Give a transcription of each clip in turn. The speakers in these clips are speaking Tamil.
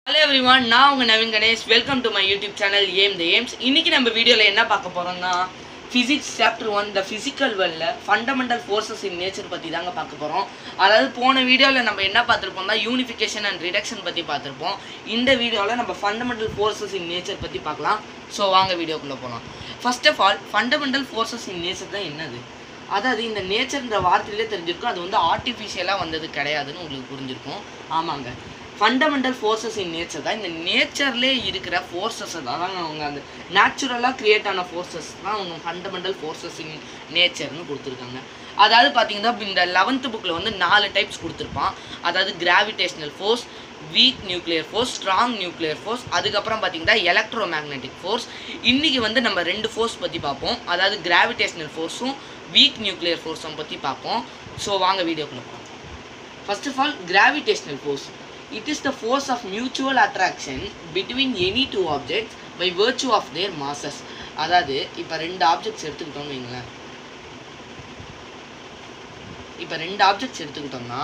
ஹலோ எவ்ரிவான் நான் உங்கள் Naveen Ganesh welcome to my YouTube channel aim the aims இன்னைக்கு நம்ம வீடியோவில் என்ன பார்க்க போகிறோம்னா physics chapter one the physical வேர்ல்டில் ஃபண்டமெண்டல் ஃபோர்ஸஸ் இன் நேச்சர் பற்றி தாங்க பார்க்க போகிறோம் அதாவது போன வீடியோவில் நம்ம என்ன பார்த்துருப்போம்னா யூனிஃபிகேஷன் அண்ட் ரிடக்ஷன் பற்றி பார்த்துருப்போம் இந்த வீடியோவில் நம்ம ஃபண்டமெண்டல் ஃபோர்ஸஸ் இன் நேச்சர் பற்றி பார்க்கலாம் ஸோ வாங்க வீடியோக்குள்ளே போகலாம் first of all fundamental forces in nature தான் என்னது அதாவது இந்த நேச்சர்ன்ற வார்த்தையிலே தெரிஞ்சிருக்கும் அது வந்து ஆர்டிஃபிஷியலாக வந்தது கிடையாதுன்னு உங்களுக்கு புரிஞ்சிருக்கும் ஆமாங்க ஃபண்டமெண்டல் ஃபோர்ஸஸ் இன் நேச்சர் தான் இந்த நேச்சர்லேயே இருக்கிற ஃபோர்ஸஸ் தான் அவங்க அந்த நேச்சுரலாக கிரியேட் ஆன ஃபோர்ஸஸ் தான் அவங்க ஃபண்டமெண்டல் ஃபோர்ஸஸ் இன் நேச்சர்னு கொடுத்துருக்காங்க அதாவது பார்த்தீங்கன்னா இந்த லெவன்த்து புக்கில் வந்து நாலு டைப்ஸ் கொடுத்துருப்பான் அதாவது gravitational force weak nuclear force strong nuclear force அதுக்கப்புறம் பார்த்தீங்கன்னா எலக்ட்ரோ மேக்னெட்டிக் ஃபோர்ஸ் இன்றைக்கி வந்து நம்ம ரெண்டு ஃபோர்ஸ் பற்றி பார்ப்போம் அதாவது கிராவிடேஷனல் ஃபோர்ஸும் வீக் நியூக்ளியர் ஃபோர்ஸும் பற்றி பார்ப்போம் ஸோ வாங்க வீடியோக்குள்ள போகலாம் first of all gravitational force it is the force of mutual attraction between any two objects by virtue of their masses அதாவது இப்போ ரெண்டு ஆப்ஜெக்ட்ஸ் எடுத்துக்கிட்டோம்னு வைங்களேன் இப்போ ரெண்டு ஆப்ஜெக்ட்ஸ் எடுத்துக்கிட்டோம்னா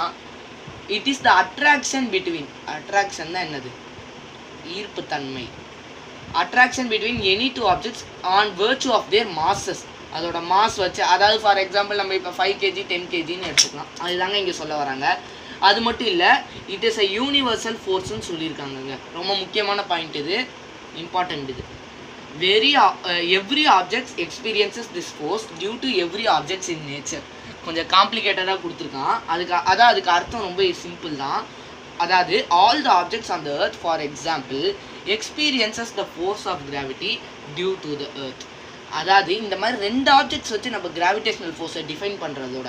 it is the attraction between attraction தான் என்னது ஈர்ப்புத்தன்மை attraction between any two objects on virtue of their masses அதோட மாஸ் வச்சு அதாவது ஃபார் எக்ஸாம்பிள் நம்ம இப்போ ஃபைவ் கேஜி டென் கேஜின்னு எடுத்துக்கலாம் அதுதாங்க இங்கே சொல்ல வராங்க அது மட்டும் இல்லை இட் இஸ் அ யூனிவர்சல் ஃபோர்ஸ்னு சொல்லியிருக்காங்கங்க ரொம்ப முக்கியமான பாயிண்ட் இது இம்பார்ட்டண்ட் இது very every objects experiences this force due to every objects in nature கொஞ்சம் காம்ப்ளிகேட்டடாக கொடுத்துருக்கான் அதுக்கு அதான் அதுக்கு அர்த்தம் ரொம்ப சிம்பிள் தான் அதாவது all the objects on the earth for example experiences the force of gravity due to the earth அதாவது இந்த மாதிரி ரெண்டு ஆப்ஜெக்ட்ஸ் வச்சு நம்ம கிராவிடேஷனல் ஃபோர்ஸை டிஃபைன் பண்ணுறதோட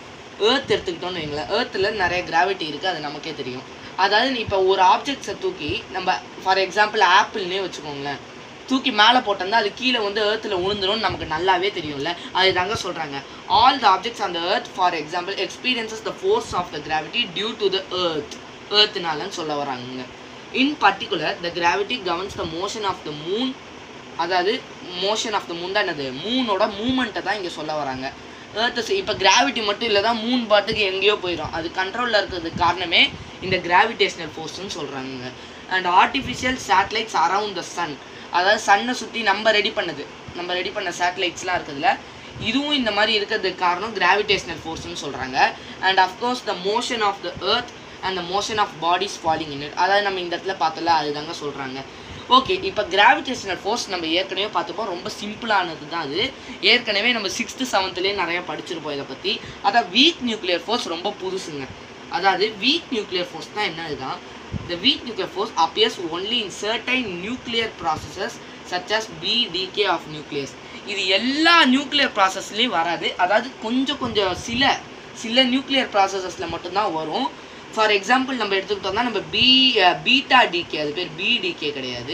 ஏர்த் எடுத்துக்கிட்டோம்னு வைங்களேன் ஏர்த்தில் நிறைய கிராவிட்டி இருக்குது அது நமக்கே தெரியும் அதாவது இப்போ ஒரு ஆப்ஜெக்ட்ஸை தூக்கி நம்ம ஃபார் எக்ஸாம்பிள் ஆப்பிள்னே வச்சுக்கோங்களேன் தூக்கி மேலே போட்டோம்னா அது கீழே வந்து ஏர்த்தில் விழுந்துரும்னு நமக்கு நல்லாவே தெரியும்ல அது தாங்க சொல்கிறாங்க ஆல் த ஆப்ஜெக்ட்ஸ் அந்த earth for example experiences the force of the gravity due to the earth ஏர்த்னாலன்னு சொல்ல வராங்க in particular the gravity governs the motion of the moon அதாவது மோஷன் ஆஃப் த மூன் தான் என்னது மூனோட மூமெண்ட்டை தான் இங்கே சொல்ல வராங்க ஏர்த்து இப்போ கிராவிட்டி மட்டும் இல்லை தான் மூன் பாட்டுக்கு எங்கேயோ போயிடும் அது கண்ட்ரோலில் இருக்கிறதுக்கு காரணமே இந்த கிராவிடேஷனல் ஃபோர்ஸ்னு சொல்கிறாங்க and artificial satellites around the sun அதாவது சன்னை சுற்றி நம்ம ரெடி பண்ணது நம்ம ரெடி பண்ண சேட்டலைட்ஸ்லாம் இருக்குதுல்ல இதுவும் இந்த மாதிரி இருக்கிறதுக்கு காரணம் கிராவிடேஷனல் ஃபோர்ஸ்னு சொல்கிறாங்க and of course the motion of the earth and the motion of bodies falling in it அதாவது நம்ம இந்த இடத்துல பார்த்தோம்ல அதுதாங்க சொல்கிறாங்க ஓகே இப்போ கிராவிடேஷனல் ஃபோர்ஸ் நம்ம ஏற்கனவே பார்த்துப்போம் ரொம்ப சிம்பிளானது தான் அது ஏற்கனவே நம்ம சிக்ஸ்த்து செவன்த்துலேயே நிறைய படிச்சிருப்போம் இதை பற்றி அதான் வீக் நியூக்ளியர் ஃபோர்ஸ் ரொம்ப புதுசுங்க அதாவது வீக் நியூக்ளியர் ஃபோர்ஸ் தான் என்ன இதுதான் the weak nuclear force appears only in certain nuclear processes such as b decay of nucleus இது எல்லா நியூக்ளியர் ப்ராசஸ்லேயும் வராது அதாவது கொஞ்சம் கொஞ்சம் சில சில நியூக்ளியர் ப்ராசஸஸில் மட்டும்தான் வரும் ஃபார் எக்ஸாம்பிள் நம்ம எடுத்துக்கிட்டோம்னா நம்ம பி பீட்டா டிகே அது பேர் பி டிகே கிடையாது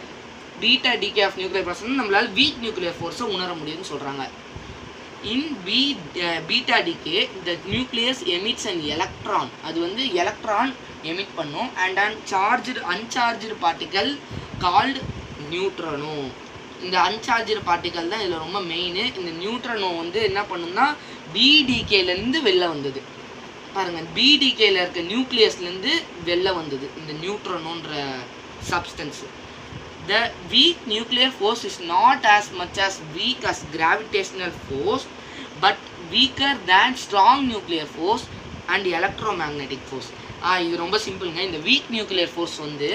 beta decay of nuclear process நம்மளால் வீக் நியூக்ளியர் ஃபோர்ஸை உணர முடியும்னு சொல்கிறாங்க in B beta decay the nucleus emits and electron அது வந்து எலக்ட்ரான் எமிட் பண்ணும் and and charged uncharged particle called neutrino இந்த அன்சார்ஜ்டு பார்ட்டிகல் தான் இதில் ரொம்ப மெயின் இந்த நியூட்ரனோ வந்து என்ன பண்ணும்னா பிடிகேலேருந்து வெளில வந்தது பாருங்க பிடிகேல இருக்க நியூக்ளியஸ்லேருந்து வெளில வந்தது இந்த நியூட்ரனோன்ற substance the weak nuclear force is not as much as weak as gravitational force but weaker than strong nuclear force and electromagnetic force ஆ இது ரொம்ப சிம்பிளுங்க இந்த வீக் நியூக்ளியர் ஃபோர்ஸ் வந்து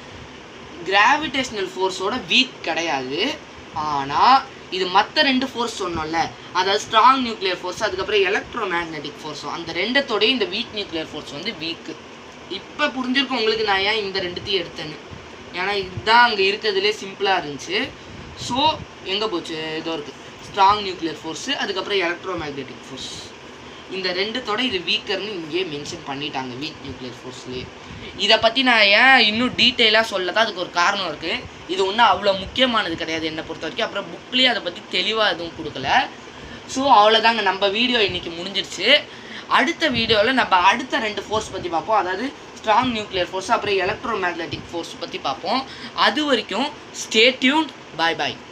கிராவிடேஷனல் ஃபோர்ஸோட வீக் கிடையாது ஆனால் இது மற்ற ரெண்டு ஃபோர்ஸ் சொன்னோம்ல அதாவது ஸ்ட்ராங் நியூக்ளியர் ஃபோர்ஸ் அதுக்கப்புறம் எலக்ட்ரோ மேக்னெட்டிக் ஃபோர்ஸும் அந்த ரெண்டத்தோடய இந்த வீக் நியூக்ளியர் ஃபோர்ஸ் வந்து வீக்கு இப்போ புரிஞ்சிருக்கும் உங்களுக்கு நான் ஏன் இந்த ரெண்டுத்தையும் எடுத்தேன்னு ஏன்னா இதுதான் அங்கே இருக்கிறதுலே சிம்பிளாக இருந்துச்சு ஸோ எங்கே போச்சு இதோ இருக்குது ஸ்ட்ராங் நியூக்ளியர் ஃபோர்ஸு அதுக்கப்புறம் எலக்ட்ரோ மேக்னெட்டிக் ஃபோர்ஸ் இந்த ரெண்டுத்தோட இது வீக்கர்னு இங்கேயே மென்ஷன் பண்ணிட்டாங்க வீக் நியூக்ளியர் ஃபோர்ஸ்லேயே இதை பற்றி நான் ஏன் இன்னும் டீட்டெயிலாக சொல்லதான் அதுக்கு ஒரு காரணம் இருக்குது இது ஒன்றும் அவ்வளோ முக்கியமானது கிடையாது என்னை பொறுத்த வரைக்கும் அப்புறம் புக்லேயே அதை பற்றி தெளிவாக எதுவும் கொடுக்கல ஸோ அவ்வளோதாங்க நம்ம வீடியோ இன்றைக்கி முடிஞ்சிருச்சு அடுத்த வீடியோவில் நம்ம அடுத்த ரெண்டு ஃபோர்ஸ் பற்றி பார்ப்போம் அதாவது ஸ்ட்ராங் நியூக்ளியர் ஃபோர்ஸ் அப்புறம் எலக்ட்ரோ மேக்னெட்டிக் ஃபோர்ஸ் பற்றி பார்ப்போம் அது வரைக்கும் ஸ்டே டியூன் பாய் பாய்